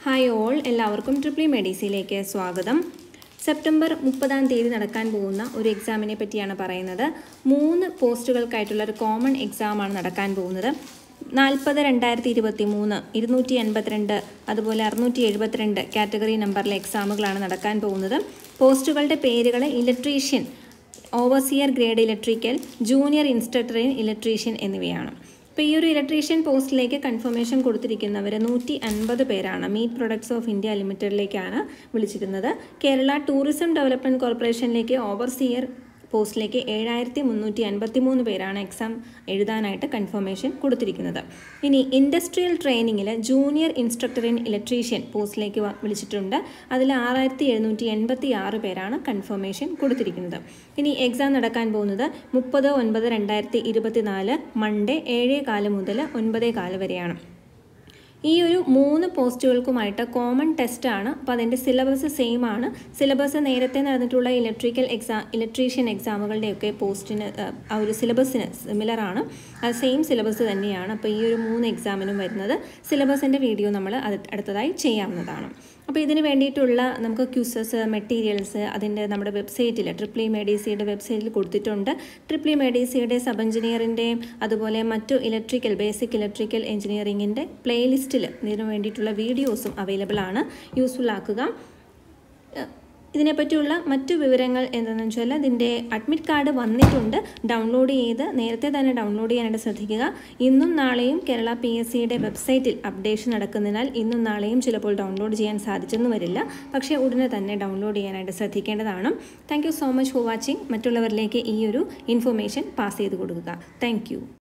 hi all എല്ലാവർക്കും ട്രിപ്പിളി മെഡിസിയിലേക്ക് സ്വാഗതം സെപ്റ്റംബർ മുപ്പതാം തീയതി നടക്കാൻ പോകുന്ന ഒരു എക്സാമിനെ പറ്റിയാണ് പറയുന്നത് മൂന്ന് പോസ്റ്റുകൾക്കായിട്ടുള്ള ഒരു കോമൺ എക്സാമാണ് നടക്കാൻ പോകുന്നത് നാൽപ്പത് രണ്ടായിരത്തി ഇരുപത്തി മൂന്ന് ഇരുന്നൂറ്റി എൺപത്തിരണ്ട് അതുപോലെ അറുന്നൂറ്റി എഴുപത്തിരണ്ട് കാറ്റഗറി നമ്പറിലെ എക്സാമുകളാണ് നടക്കാൻ പോകുന്നത് പോസ്റ്റുകളുടെ പേരുകൾ electrician overseer grade electrical junior instructor in electrician എന്നിവയാണ് അപ്പോൾ ഈ ഒരു ഇലക്ട്രീഷ്യൻ പോസ്റ്റിലേക്ക് കൺഫർമേഷൻ കൊടുത്തിരിക്കുന്നവർ നൂറ്റി അൻപത് പേരാണ് മീറ്റ് പ്രൊഡക്ട്സ് ഓഫ് ഇന്ത്യ ലിമിറ്റഡിലേക്കാണ് വിളിച്ചിരുന്നത് കേരള ടൂറിസം ഡെവലപ്മെൻറ്റ് കോർപ്പറേഷനിലേക്ക് ഓവർസിയർ പോസ്റ്റിലേക്ക് ഏഴായിരത്തി മുന്നൂറ്റി അൻപത്തി മൂന്ന് പേരാണ് എക്സാം എഴുതാനായിട്ട് കൺഫർമേഷൻ കൊടുത്തിരിക്കുന്നത് ഇനി ഇൻഡസ്ട്രിയൽ ട്രെയിനിങ്ങിൽ ജൂനിയർ ഇൻസ്ട്രക്ടർ ഇൻ ഇലക്ട്രീഷ്യൻ പോസ്റ്റിലേക്ക് വ- വിളിച്ചിട്ടുണ്ട് അതിൽ ആറായിരത്തി എഴുന്നൂറ്റി എൺപത്തി ആറ് പേരാണ് കൺഫർമേഷൻ കൊടുത്തിരിക്കുന്നത് ഇനി എക്സാം നടക്കാൻ പോകുന്നത് മുപ്പത് ഒൻപത് രണ്ടായിരത്തി ഇരുപത്തി നാല് മൺഡേ ഏഴേ കാല് മുതൽ ഒൻപതേ കാല് വരെയാണ് ഈ ഒരു മൂന്ന് പോസ്റ്റുകൾക്കുമായിട്ട് കോമൺ ടെസ്റ്റാണ് അപ്പോൾ അതിൻ്റെ സിലബസ് സെയിം ആണ് സിലബസ് നേരത്തെ നടന്നിട്ടുള്ള ഇലക്ട്രിക്കൽ എക്സാം ഇലക്ട്രീഷ്യൻ എക്സാമുകളുടെയൊക്കെ പോസ്റ്റിന് ആ, ആ ഒരു സിലബസിന് സിമിലർ ആണ് അത് സെയിം സിലബസ് തന്നെയാണ് അപ്പോൾ ഈ ഒരു മൂന്ന് എക്സാമിനും വരുന്നത് സിലബസിൻ്റെ വീഡിയോ നമ്മൾ അത് അടുത്തതായി ചെയ്യാവുന്നതാണ് അപ്പോൾ ഇതിന് വേണ്ടിയിട്ടുള്ള നമുക്ക് ക്യൂസസ് മെറ്റീരിയൽസ് അതിൻ്റെ നമ്മുടെ വെബ്സൈറ്റിൽ ട്രിപ്ലി മെഡിസിയുടെ വെബ്സൈറ്റിൽ കൊടുത്തിട്ടുണ്ട് ട്രിപ്ലി മെഡിസിയുടെ സബ് എഞ്ചിനീയറിൻ്റെയും അതുപോലെ മറ്റു ഇലക്ട്രിക്കൽ ബേസിക് ഇലക്ട്രിക്കൽ എഞ്ചിനീയറിങ്ങിൻ്റെ പ്ലേലിസ്റ്റിൽ ഇതിനു വേണ്ടിയിട്ടുള്ള വീഡിയോസും അവൈലബിൾ ആണ് യൂസ്ഫുൾ ആക്കുക ഏഹ് ഇതിനെപ്പറ്റിയുള്ള മറ്റു വിവരങ്ങൾ എന്താണെന്ന് വെച്ചാൽ ഇതിൻ്റെ അഡ്മിറ്റ് കാർഡ് വന്നിട്ടുണ്ട് ഡൗൺലോഡ് ചെയ്ത് നേരത്തെ തന്നെ ഡൗൺലോഡ് ചെയ്യാനായിട്ട് ശ്രദ്ധിക്കുക ഇന്നും നാളെയും കേരള പി എസ് സിയുടെ വെബ്സൈറ്റിൽ അപ്ഡേഷൻ നടക്കുന്നതിനാൽ ഇന്നും നാളെയും ചിലപ്പോൾ ഡൗൺലോഡ് ചെയ്യാൻ സാധിച്ചെന്ന് വരില്ല പക്ഷേ ഉടനെ തന്നെ ഡൗൺലോഡ് ചെയ്യാനായിട്ട് ശ്രദ്ധിക്കേണ്ടതാണ് thank you so much for watching മറ്റുള്ളവരിലേക്ക് ഈ ഒരു ഇൻഫർമേഷൻ പാസ് ചെയ്ത് കൊടുക്കുക താങ്ക്